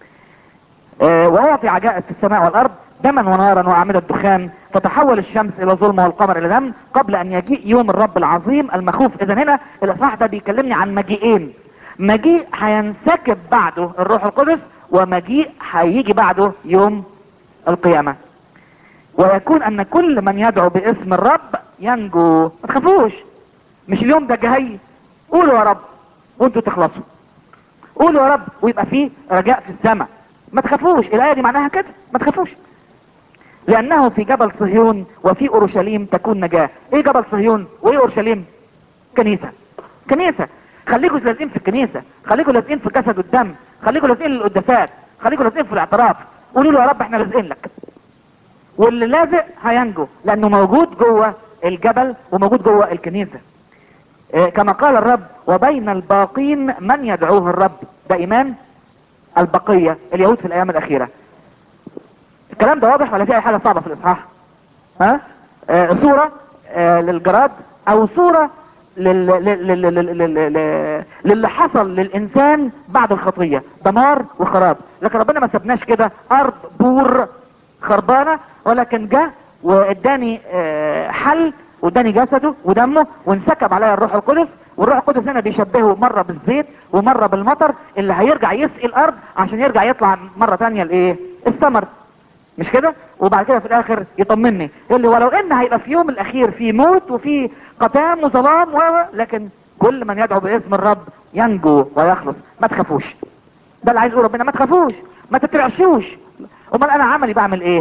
آه، واعطي عجائب في السماء والارض دما ونارا واعمدة دخان فتحول الشمس الى ظلمة والقمر الى دم قبل ان يجيء يوم الرب العظيم المخوف اذا هنا الاصحاح ده بيكلمني عن مجيئين مجيء هينسكب بعده الروح القدس ومجيء هيجي بعده يوم القيامة ويكون ان كل من يدعو باسم الرب ينجو ما تخافوش مش اليوم ده جاي قولوا يا رب وانتوا تخلصوا قولوا يا رب ويبقى فيه رجاء في السماء ما تخافوش الايه دي معناها كده ما تخافوش لانه في جبل صهيون وفي اورشليم تكون نجاه ايه جبل صهيون وايه اورشليم كنيسه كنيسه خليكوا لازقين في الكنيسه خليكوا لازقين في جسد الدم خليكوا لازقين للقداسات خليكوا لازقين في الاعتراف قولوا له يا رب احنا لازقين لك واللي لازق هينجو لانه موجود جوه الجبل وموجود جوه الكنيسه إيه كما قال الرب وبين الباقين من يدعوه الرب ده ايمان البقية اليهود في الايام الاخيرة الكلام ده واضح ولا في اي حاجة صعبة في الاصحاح ها آه صورة آه للجراد او صورة لل... لل... لل... لل... لل... لل... للي حصل للانسان بعد الخطية دمار وخراب لكن ربنا ما سبناش كده ارض بور خربانة ولكن جه واداني آه حل واداني جسده ودمه وانسكب عليا الروح القدس والروح القدس هنا بيشبهه مرة بالزيت ومرة بالمطر اللي هيرجع يسقي الارض عشان يرجع يطلع مرة تانية الايه الثمر مش كده وبعد كده في الاخر يطمني يقول لي ولو ان هيبقى في يوم الاخير في موت وفي قتام وظلام و لكن كل من يدعو باسم الرب ينجو ويخلص ما تخافوش ده اللي عايز يقول ربنا ما تخافوش ما تترعشوش امال انا عملي بعمل ايه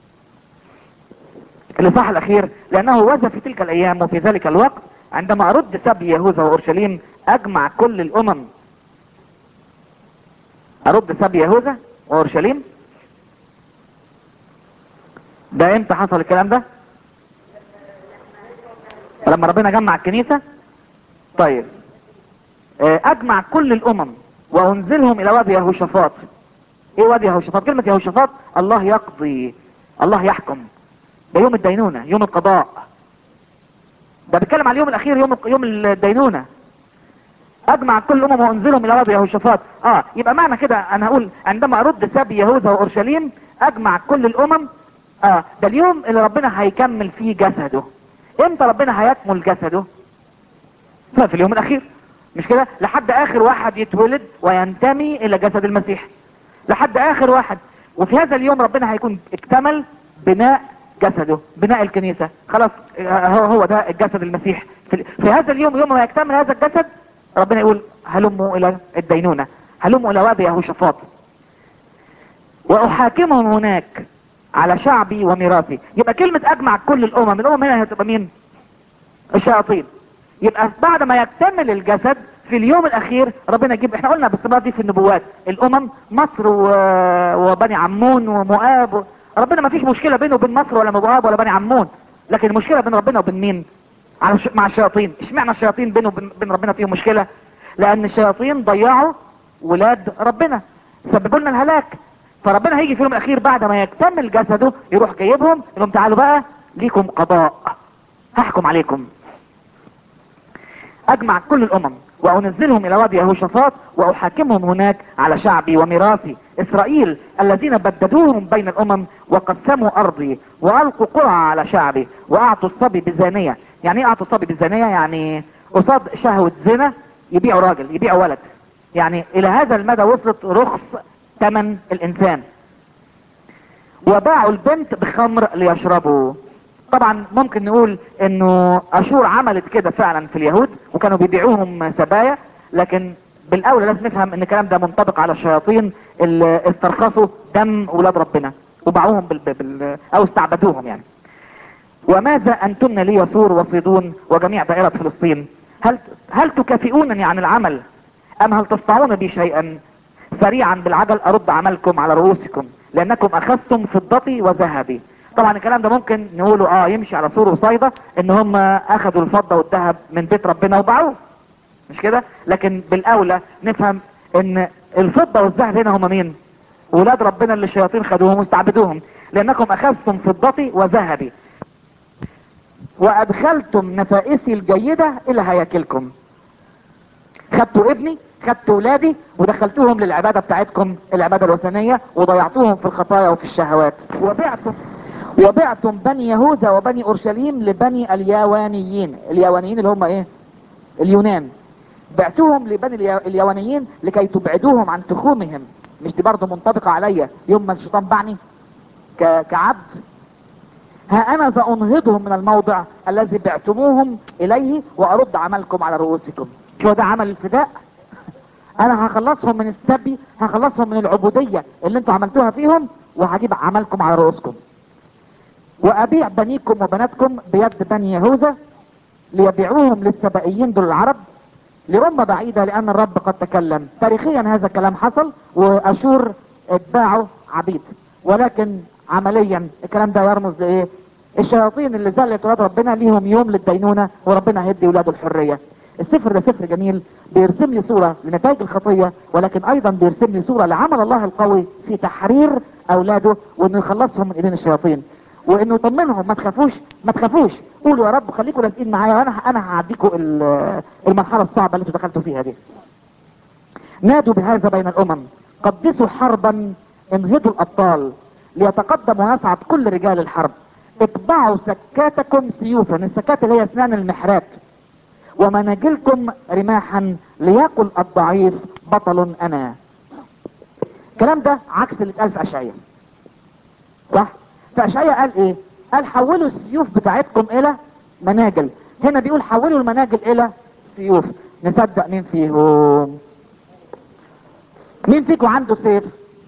الاصحاح الاخير لانه وزن في تلك الايام وفي ذلك الوقت عندما ارد سبي يهوذا واورشليم اجمع كل الامم ارد سبي يهوذا واورشليم ده امتى حصل الكلام ده لما ربنا جمع الكنيسة طيب اجمع كل الامم وانزلهم الى وادي يهوشافاط ايه وادي يهوشافاط كلمة يهوشافاط الله يقضي الله يحكم ده يوم الدينونة يوم القضاء ده بيتكلم على اليوم الاخير يوم يوم الدينونة اجمع كل الامم وانزلهم الى وادي يهوشافاط اه يبقى معنى كده انا هقول عندما ارد سبي يهوذا واورشليم اجمع كل الامم اه ده اليوم اللي ربنا هيكمل فيه جسده امتى ربنا هيكمل جسده في اليوم الاخير مش كده لحد اخر واحد يتولد وينتمي الى جسد المسيح لحد اخر واحد وفي هذا اليوم ربنا هيكون اكتمل بناء جسده بناء الكنيسة خلاص آه، هو هو ده الجسد المسيح في, في هذا اليوم يوم ما يكتمل هذا الجسد ربنا يقول هلموا الى الدينونة هلموا الى وادي يهوشافاط واحاكمهم هناك على شعبي وميراثي يبقى كلمة اجمع كل الامم الامم هنا هتبقى مين الشياطين يبقى بعد ما يكتمل الجسد في اليوم الاخير ربنا يجيب احنا قلنا باستمرار دي في النبوات الامم مصر و... وبني عمون ومؤاب و... ربنا ما فيش مشكلة بينه وبين مصر ولا مؤاب ولا بني عمون لكن المشكلة بين ربنا وبين مين على ش... مع الشياطين اشمعنى الشياطين بينه وبين بين ربنا فيهم مشكلة لان الشياطين ضيعوا ولاد ربنا سببوا لنا الهلاك فربنا هيجي في اليوم الاخير بعد ما يكتمل جسده يروح جايبهم يقول لهم تعالوا بقى ليكم قضاء هحكم عليكم اجمع كل الامم وانزلهم الى وادي يهوشافاط واحاكمهم هناك على شعبي وميراثي اسرائيل الذين بددوهم بين الامم وقسموا ارضي والقوا قرعة على شعبي واعطوا الصبي بزانية يعني ايه اعطوا الصبي بزانية يعني قصاد شهوة زنا يبيعوا راجل يبيعوا ولد يعني الى هذا المدى وصلت رخص ثمن الانسان وباعوا البنت بخمر ليشربوا طبعا ممكن نقول انه اشور عملت كده فعلا في اليهود وكانوا بيبيعوهم سبايا لكن بالاولى لازم نفهم ان الكلام ده منطبق على الشياطين اللي استرخصوا دم ولاد ربنا وباعوهم بال... بال... او استعبدوهم يعني وماذا انتن لي يسور وصيدون وجميع دائرة فلسطين هل هل تكافئونني عن العمل ام هل تصنعون بي شيئا سريعا بالعجل ارد عملكم على رؤوسكم لانكم اخذتم فضتي وذهبي طبعا الكلام ده ممكن نقوله اه يمشي على سور وصيدا ان هم اخذوا الفضة والذهب من بيت ربنا وباعوه مش كده لكن بالاولى نفهم ان الفضة والذهب هنا هم مين ولاد ربنا اللي الشياطين خدوهم واستعبدوهم لانكم اخذتم فضتي وذهبي وادخلتم نفائسي الجيدة الى هياكلكم خدتوا ابني خدتوا ولادي ودخلتوهم للعبادة بتاعتكم العبادة الوثنية وضيعتوهم في الخطايا وفي الشهوات وبعتم وبعتم بني يهوذا وبني اورشليم لبني الياوانيين الياوانيين اللي هم ايه اليونان بعتوهم لبني اليا- الياوانيين لكي تبعدوهم عن تخومهم مش دي برضه منطبقة عليا يوم ما الشيطان باعني ك- كعبد ها انا سانهضهم من الموضع الذي بعتموهم اليه وارد عملكم على رؤوسكم شو ده عمل الفداء انا هخلصهم من السبي هخلصهم من العبودية اللي انتوا عملتوها فيهم وهجيب عملكم على رؤوسكم وابيع بنيكم وبناتكم بيد بني يهوذا ليبيعوهم للسبائيين دول العرب لأمة بعيدة لأن الرب قد تكلم تاريخيا هذا الكلام حصل وأشور اتباعوا عبيد ولكن عمليا الكلام ده يرمز لإيه الشياطين اللي زلت ولاد ربنا ليهم يوم للدينونة وربنا هيدي ولاده الحرية السفر ده سفر جميل بيرسم لي صورة لنتائج الخطية ولكن ايضا بيرسم لي صورة لعمل الله القوي في تحرير اولاده وانه يخلصهم من ايدين الشياطين وانه يطمنهم ما تخافوش ما تخافوش قولوا يا رب خليكم لازقين معايا وانا انا هعديكم ال- المرحله الصعبه اللي انتوا دخلتوا فيها دي نادوا بهذا بين الامم قدسوا حربا انهضوا الابطال ليتقدم ويصعد كل رجال الحرب اطبعوا سكاتكم سيوفا السكات اللي هي اسنان المحرات ومناجلكم رماحا ليقل الضعيف بطل انا الكلام ده عكس اللي اتقال في اشعياء صح فاشعياء قال ايه قال حولوا السيوف بتاعتكم الى مناجل هنا بيقول حولوا المناجل الى سيوف نصدق مين فيهم مين فيكم عنده سيف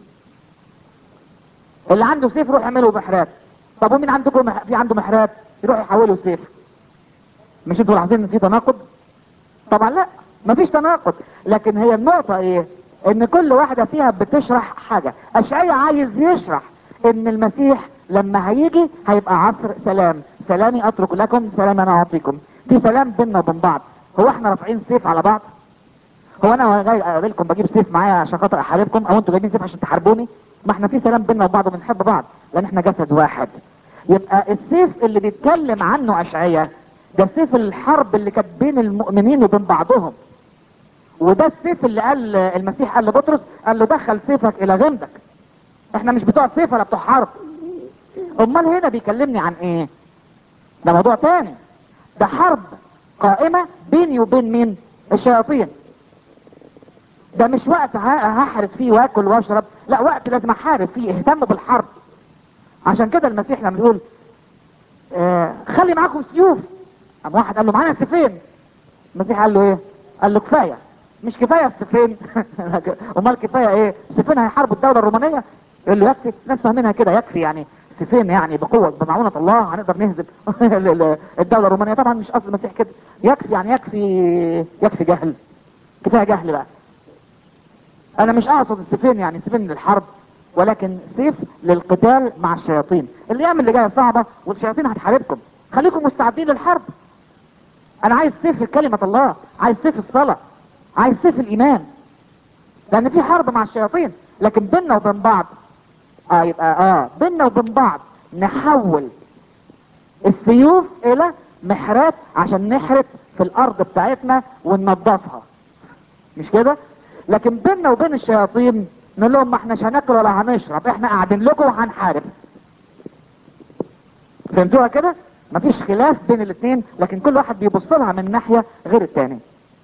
اللي عنده سيف روح اعملوا محرات طب ومين عندكم مح... في عنده محرات يروح يحولوا سيف مش انتوا لاحظين ان في تناقض طبعا لا مفيش تناقض لكن هي النقطة ايه ان كل واحدة فيها بتشرح حاجة اشعياء عايز يشرح ان المسيح لما هيجي هيبقى عصر سلام سلامي اترك لكم سلام انا اعطيكم في سلام بيننا وبين بعض هو احنا رافعين سيف على بعض هو انا وانا جاي اقابلكم بجيب سيف معايا عشان خاطر احاربكم او انتوا جايبين سيف عشان تحاربوني ما احنا في سلام بيننا وبعض وبنحب بعض لان احنا جسد واحد يبقى السيف اللي بيتكلم عنه اشعياء ده سيف الحرب اللي كانت بين المؤمنين وبين بعضهم وده السيف اللي قال المسيح قال لبطرس قال له دخل سيفك الى غمدك احنا مش بتوع سيف ولا بتوع حرب امال هنا بيكلمني عن ايه ده موضوع تاني ده حرب قائمة بيني وبين مين الشياطين ده مش وقت ه- هحرد فيه واكل واشرب لا وقت لازم احارب فيه اهتم بالحرب عشان كده المسيح لما يقول آه خلي معاكم سيوف قام واحد قال له معانا سيفين المسيح قال له ايه قال له كفايه مش كفايه السيفين امال كفايه ايه سيفين هيحاربوا الدوله الرومانيه يقول له يكفي ناس فاهمينها كده يكفي يعني سيفين يعني بقوه بمعونه الله هنقدر نهزم الدوله الرومانيه طبعا مش قصد المسيح كده يكفي يعني يكفي يكفي جهل كفايه جهل بقى انا مش اقصد السيفين يعني سيفين للحرب ولكن سيف للقتال مع الشياطين الايام اللي جايه صعبه والشياطين هتحاربكم خليكم مستعدين للحرب انا عايز سيف كلمة الله عايز سيف الصلاة عايز سيف الايمان لان في حرب مع الشياطين لكن بيننا وبين بعض اه يبقى اه بيننا وبين بعض نحول السيوف الى محرات عشان نحرق في الارض بتاعتنا وننظفها مش كده لكن بيننا وبين الشياطين نقول لهم ما احناش هناكل ولا هنشرب احنا قاعدين لكم وهنحارب فهمتوها كده مفيش خلاف بين الاثنين لكن كل واحد بيبص لها من ناحية غير الثاني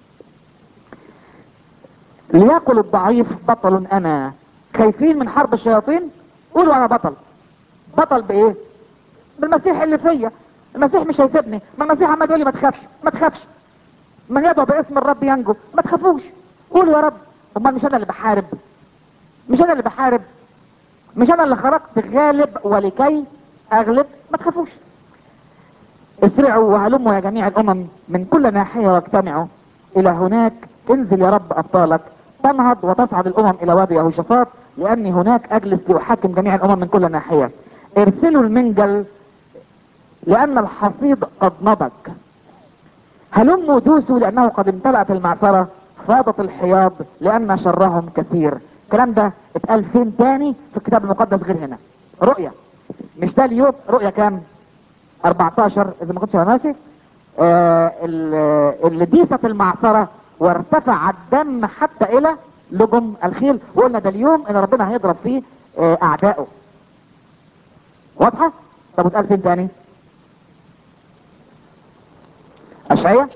ليقل الضعيف بطل انا خايفين من حرب الشياطين قولوا انا بطل بطل بايه بالمسيح اللي فيا المسيح مش هيسيبني ما المسيح عمال يقول لي ما تخافش ما تخافش من يدعو باسم الرب ينجو ما تخافوش قولوا يا رب امال مش انا اللي بحارب مش انا اللي بحارب مش انا اللي خرجت غالب ولكي اغلب ما تخافوش اسرعوا وهلموا يا جميع الامم من كل ناحية واجتمعوا الى هناك انزل يا رب ابطالك تنهض وتصعد الامم الى وادي يهوشافاط لاني هناك اجلس لاحاكم جميع الامم من كل ناحية ارسلوا المنجل لان الحصيد قد نضج هلموا دوسوا لانه قد امتلأت المعصرة فاضت الحياض لان شرهم كثير الكلام ده اتقال فين تاني في الكتاب المقدس غير هنا رؤية مش ده اليوم رؤية كام 14 اذا ما كنتش انا ناسي آه اللي ديست المعصرة وارتفع الدم حتى الى لجم الخيل وقلنا ده اليوم ان ربنا هيضرب فيه آه اعدائه واضحة طب واتقال فين تاني اشعية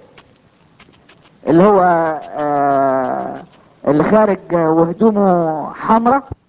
اللي هو آه اللي خارج وهدومه حمراء